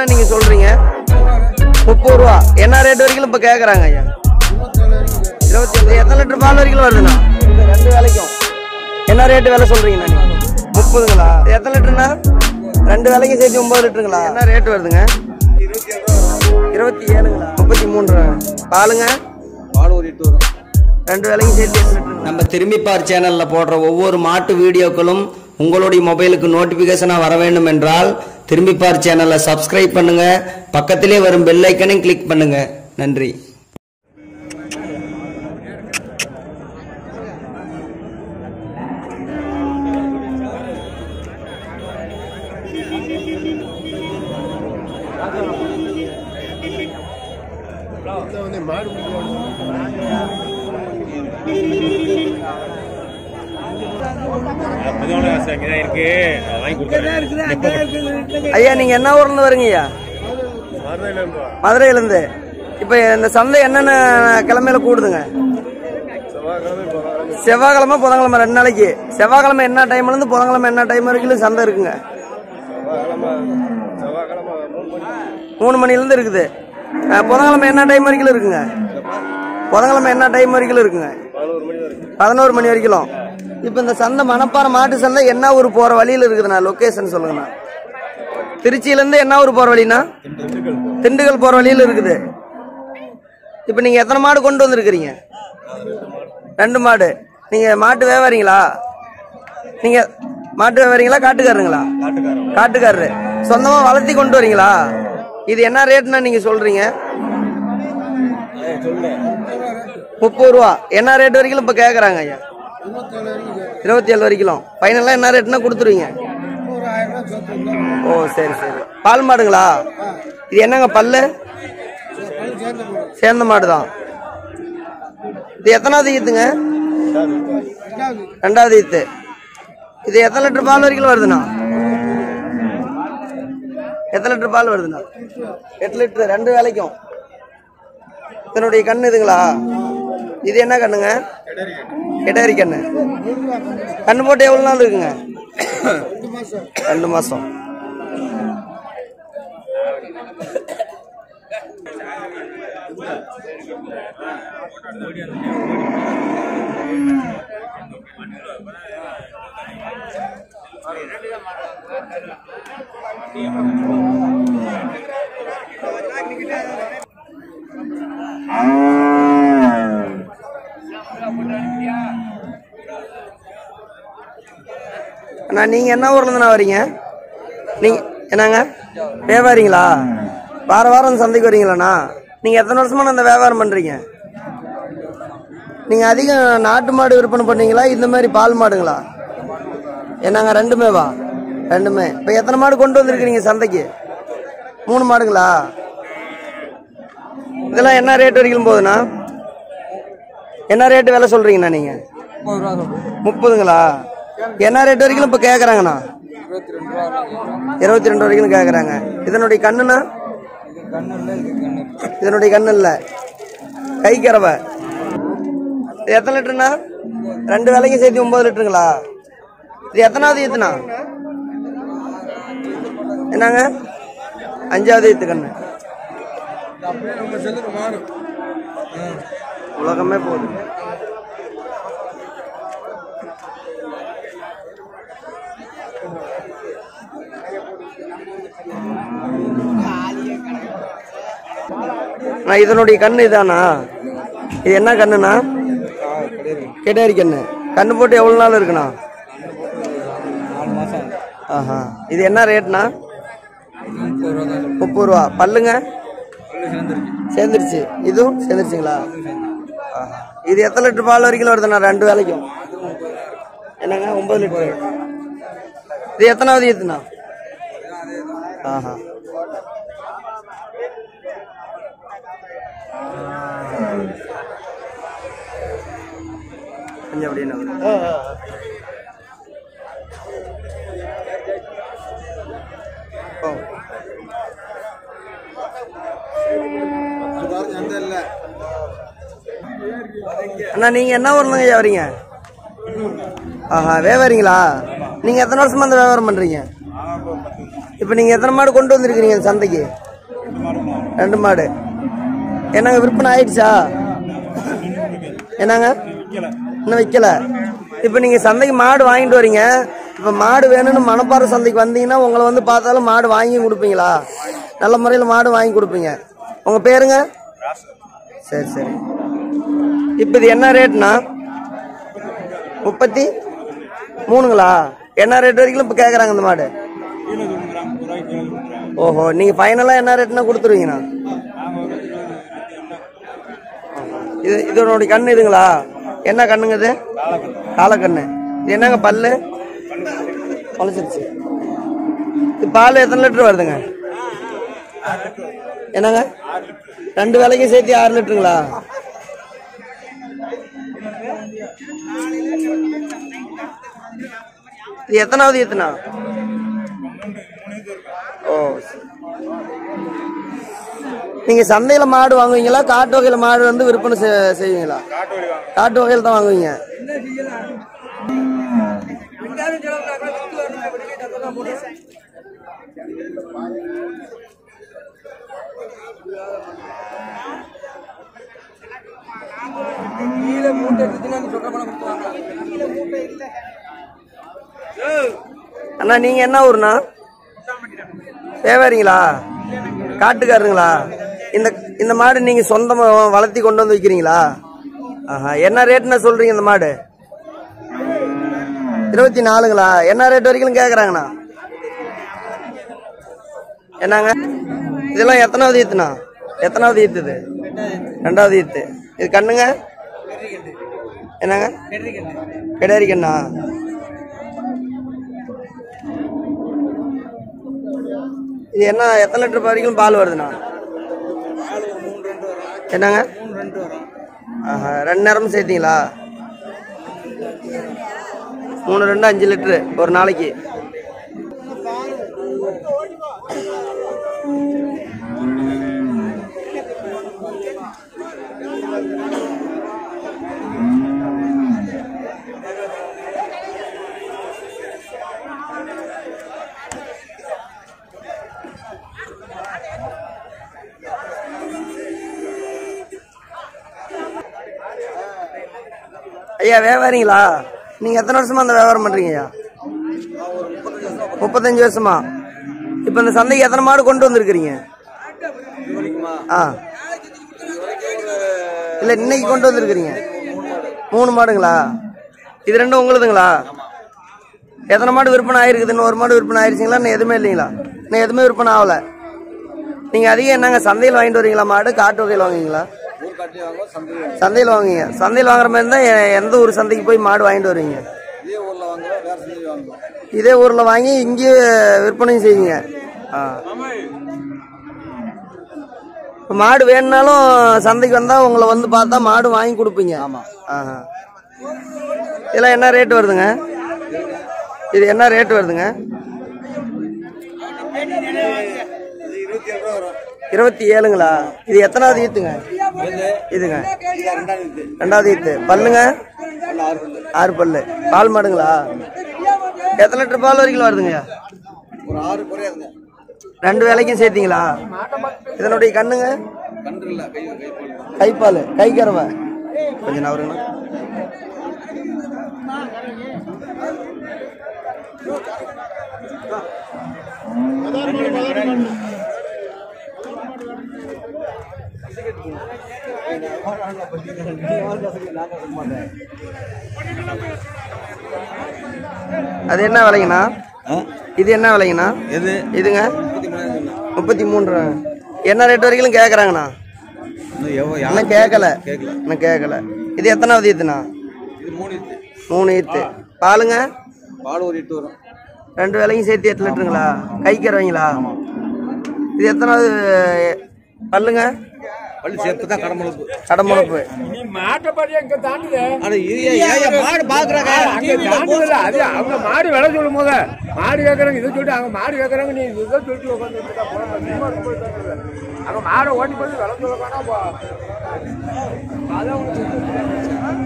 ரேட்னா நீங்க சொல்றீங்க முப்பது ரூபா என்ன ரேட் வரைக்கும் இப்ப கேக்குறாங்க ஐயா இருபத்தி அஞ்சு எத்தனை லிட்டர் பால் வரைக்கும் வருதுண்ணா இந்த ரெண்டு வேலைக்கும் என்ன ரேட்டு வேலை சொல்றீங்கண்ணா நீங்க முப்பதுங்களா எத்தனை லிட்டர்ண்ணா ரெண்டு வேலைக்கும் சேர்த்து ஒன்பது லிட்டருங்களா என்ன ரேட் வருதுங்க இருபத்தி ஏழுங்களா முப்பத்தி மூன்று ரூபா. பாலுங்க பால் ஒரு எட்டு வரும் ரெண்டு வேலைக்கும் சேர்த்து எட்டு லிட்டருங்களா நம்ம திரும்பிப்பார் சேனல்ல போடுற ஒவ்வொரு மாட்டு வீடியோக்களும் உங்களுடைய மொபைலுக்கு நோட்டிபிகேஷனா வர வேண்டும் என்றால் திரும்பிப்பார் சேனலை சப்ஸ்கிரைப் பண்ணுங்க பக்கத்திலே வரும் பெல் ஐக்கனையும் கிளிக் பண்ணுங்க நன்றி அதோட ஆசை அங்கதான் இருக்கு நான் வாங்கி கொடுக்குறேன் ஐயா நீங்க என்ன ஊர்ல இருந்து வரீங்க ஐயா மதுரையில இருந்து இப்ப இந்த சந்தை என்னென்ன கிழமையில கூடுதுங்க செவ்வாய்க்கிழமை புதன்கிழமை ரெண்டு நாளைக்கு செவ்வாய்க்கிழமை என்ன டைம்ல இருந்து புதன்கிழமை என்ன டைம் வரைக்கும் சந்தை இருக்குங்க மூணு மணில இருந்து இருக்குது அஹ், புதன்கிழமை என்ன டைம் வரைக்கும் இருக்குங்க புதன்கிழமை என்ன டைம் வரைக்கும் இருக்குங்க பதினோரு மணி வரைக்கும் இப்ப இந்த சந்தை மணப்பாறை மாட்டு சந்தை என்ன ஊர் போற வழியில இருக்குதுண்ணா லொகேஷன் சொல்லுங்கண்ணா திருச்சியில இருந்து என்ன ஊர் போற வழினா திண்டுக்கல் போற வழியில இருக்குது இப்ப நீங்க எத்தனை மாடு கொண்டு வந்திருக்கிறீங்க ரெண்டு மாடு நீங்க மாட்டு வியாபாரிங்களா நீங்க மாட்டு வியாபாரிங்களா காட்டுக்காரருங்களா காட்டுக்காரரு சொந்தமா வளர்த்தி கொண்டு வரீங்களா இது என்ன ரேட்னா நீங்க சொல்றீங்க முப்பது ரூபா என்ன ரேட் வரைக்கும் இப்ப கேக்குறாங்க ஐயா இருபத்தி ஏழு வரைக்கும் ஃபைனலா என்ன ரேட்னா கொடுத்துருவீங்க ஓ சரி சரி பால் மாடுங்களா இது என்னங்க பல்லு சேர்ந்த மாடு தான் இது எத்தனாவது ஈத்துங்க ரெண்டாவது ஈத்து இது எத்தனை லிட்டர் பால் வரைக்கும் வருதுண்ணா எத்தனை லிட்டர் பால் வருதுண்ணா எட்டு லிட்டர் ரெண்டு வேலைக்கும் இதனுடைய கண்ணு இதுங்களா இது என்ன கண்ணுங்க கெட்டேரி கண்ணு கண்ணு போட்டு எவ்வளவு நாள் இருக்குங்க ரெண்டு மாசம் அண்ணா நீங்க என்ன ஊர்ல இருந்து வரீங்க நீங்க என்னங்க வியாபாரிங்களா வார வாரம் இந்த சந்தைக்கு வரீங்களாண்ணா நீங்க எத்தனை வருஷமா இந்த வியாபாரம் பண்றீங்க நீங்க அதிகம் நாட்டு மாடு விற்பனை பண்ணீங்களா இந்த மாதிரி பால் மாடுங்களா என்னங்க ரெண்டுமேவா ரெண்டுமே இப்ப எத்தனை மாடு கொண்டு வந்திருக்கீங்க சந்தைக்கு மூணு மாடுங்களா இதெல்லாம் என்ன ரேட் வரைக்கும் போகுதுண்ணா என்ன ரேட்டு விலை சொல்றீங்கண்ணா நீங்க முப்பதுங்களா என்ன ரேட் வரைக்கும் இப்ப கேக்குறாங்கண்ணா இருபத்தி ரெண்டு வரைக்கும் கேக்குறாங்க இதனுடைய கண்ணுண்ணா இதனுடைய கண்ணு இல்ல கை கறவை இது எத்தனை லிட்டருண்ணா ரெண்டு வேலைக்கும் சேர்த்து ஒன்பது லிட்டருங்களா இது எத்தனாவது ஈத்துண்ணா என்னங்க அஞ்சாவது ஈத்து கண்ணு உலகமே போகுது அண்ணா, இதனுடைய கண்ணு இதானா இது என்ன கண்ணுண்ணா கெட்டேரி கண்ணு கண்ணு போட்டு எவ்வளவு நாள் இருக்குண்ணா ஆஹா இது என்ன ரேட்னா முப்பது ரூபா பல்லுங்க சேர்ந்துருச்சு இதுவும் சேர்ந்துருச்சுங்களா ஆஹா. இது எத்தனை லிட்டர் பால் வரைக்கும் வருதுண்ணா ரெண்டு வேலைக்கும் என்னங்க ஒன்பது லிட்டர் இது எத்தனாவது ஈத்துண்ணா ஆஹா கொஞ்சம் அப்படியே நகரு. ஓ எந்த இல்ல அண்ணா நீங்க என்ன ஊர்ல ஐயா வரீங்க ஆஹா வியாபாரிங்களா நீங்க எத்தனை வருஷமா அந்த வியாபாரம் பண்றீங்க இப்போ நீங்கள் எத்தனை மாடு கொண்டு வந்திருக்கிறீங்க இந்த சந்தைக்கு ரெண்டு மாடு என்னங்க விற்பனை ஆயிடுச்சா என்னங்க இன்னும் வைக்கல இப்போ நீங்கள் சந்தைக்கு மாடு வாங்கிட்டு வரீங்க இப்போ மாடு வேணும்னு மணப்பாறை சந்தைக்கு வந்தீங்கன்னா உங்களை வந்து பார்த்தாலும் மாடு வாங்கி கொடுப்பீங்களா நல்ல முறையில் மாடு வாங்கி கொடுப்பீங்க உங்கள் பேருங்க சரி சரி இப்போ இது என்ன ரேட்னா முப்பத்தி மூணுங்களா என்ன ரேட் வரைக்கும் இப்போ கேட்குறாங்க இந்த மாடு ஓஹோ நீங்கள் ஃபைனலாக என்ன ரேட்னா கொடுத்துருவீங்கண்ணா இது இதனுடைய கண்ணு இதுங்களா என்ன கண்ணுங்க இது காலக்கண்ணு இது என்னங்க பல்லு முளைச்சிருச்சு இது பால் எத்தனை லிட்டர் வருதுங்க என்னங்க ரெண்டு வேலைக்கும் சேர்த்து ஆறு லிட்டருங்களா இது எத்தனாவது ஈத்துனா ஓ நீங்க சந்தையில மாடு வாங்குவீங்களா காட்டு வகையில மாடு வந்து விற்பனை செ- செய்வீங்களா காட்டு வகையில தான் வாங்குவீங்க அண்ணா நீங்க என்ன ஊர்னா வியாபாரிங்களா காட்டுக்காரருங்களா இந்த இந்த மாடு நீங்க சொந்தமா வளர்த்தி கொண்டு வந்து வைக்கிறீங்களா ஆஹா என்ன ரேட்னா சொல்றீங்க இந்த மாடு இருபத்தி நாலுங்களா என்ன ரேட் வரைக்கும் கேக்குறாங்கண்ணா என்னங்க இதெல்லாம் எத்தனாவது ஈத்துண்ணா எத்தனாவது ஈத்து இது ரெண்டாவது ஈத்து இது கண்ணுங்க என்னங்க கிடாரி கண்ணா இது என்ன எத்தனை லிட்டர் வரைக்கும் பால் வருதுண்ணா என்னங்க ஆஹா ரெண்டு நேரமும் சேர்த்தீங்களா மூணு ரெண்டு அஞ்சு லிட்டரு ஒரு நாளைக்கு ஐயா வியாபாரிங்களா நீங்க எத்தனை வருஷமா அந்த வியாபாரம் பண்றீங்க ஐயா முப்பத்தஞ்சு வருஷமா இப்ப இந்த சந்தைக்கு எத்தனை மாடு கொண்டு வந்திருக்கிறீங்க ஆ இல்ல இன்னைக்கு கொண்டு வந்திருக்கிறீங்க மூணு மாடுங்களா இது ரெண்டும் உங்களுதுங்களா எத்தனை மாடு விற்பனை ஆயிருக்குது இன்னும் ஒரு மாடு விற்பனை ஆயிருச்சுங்களா இன்னும் எதுவுமே இல்லைங்களா இன்னும் எதுவுமே விற்பனை ஆகல நீங்க அதிகம் என்னங்க சந்தையில் வாங்கிட்டு வரீங்களா மாடு காட்டு வகையில் வாங்குவீங்களா ஊர் காட்டி வாங்க சந்தையில் சந்தையில் வாங்குவீங்க சந்தையில் வாங்குற மாதிரி இருந்தால் எ- எந்த ஊர் சந்தைக்கு போய் மாடு வாங்கிட்டு வருவீங்க இதே ஊர்ல வாங்குவோம் வேற சந்தையில் வாங்குவோம் இதே ஊரில் வாங்கி இங்கேயே விற்பனையும் செய்வீங்க ஆ இப்போ மாடு வேணும்னாலும் சந்தைக்கு வந்தால் உங்களை வந்து பார்த்தா மாடு வாங்கி கொடுப்பீங்க ஆமா ஆஹா இதெல்லாம் என்ன ரேட் வருதுங்க இது என்ன ரேட் வருதுங்க இது இருபத்தி ஏழு ரூபா வரும் இருபத்தி ஏழுங்களா இது எத்தனாவது ஈத்துங்க இது இதுங்க இது ரெண்டாயிரத்து ரெண்டாவது ஈத்து பல்லுங்க நல்ல ஆறு பல்லு ஆறு பல்லு பால் மாடுங்களா எத்தனை லிட்டர் பால் வரைக்கும் வருதுங்கய்யா ஒரு ஆறு குறையாதுங்க ரெண்டு வேலைக்கும் சேர்த்தீங்களா இதனுடைய கண்ணுங்க கன்று இல்ல கை கை போடலாம் கைப்பால் கை கறவை கொஞ்சம் நவருங்கண்ணா அது என்ன விலைங்கண்ணா இது என்ன விலைங்கண்ணா எது இதுங்க முப்பத்தி மூணாயிரம் முப்பத்தி மூணு ரூபா. என்ன ரேட் வரைக்கும் கேட்குறாங்கண்ணா இன்னும் எவ்வளோ இன்னும் கேட்கல கேட்கல இன்னும் கேட்கல இது எத்தனாவது ஈத்துண்ணா இது மூணு இருக்கு மூணு ஈத்து பாலுங்க பால் ஒரு எட்டு வரும் ரெண்டு வேலையும் சேர்த்து எட்டு லிட்டருங்களா கை கறவைங்களா இது எத்தனாவது பல்லுங்க பள்ளி சேர்த்து தான் கடமுழுப்பு கடமுழப்பு நீ மாட்டப்படி அங்க தாண்டுது ஆனா இது ஏன் மாடு பாக்குறாங்க அங்க தாண்டுதுல அது அவங்க மாடு விலை சொல்லும் போத மாடு கேக்குறாங்க இதை சொல்லிட்டு அவங்க மாடு கேக்குறாங்க நீ இதை சொல்லிட்டு உட்காந்துருக்கா அங்க மாடை ஓட்டி போய் விலை சொல்ல வேணாம் போ. அதான் உனக்கு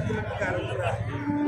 கறக்குறா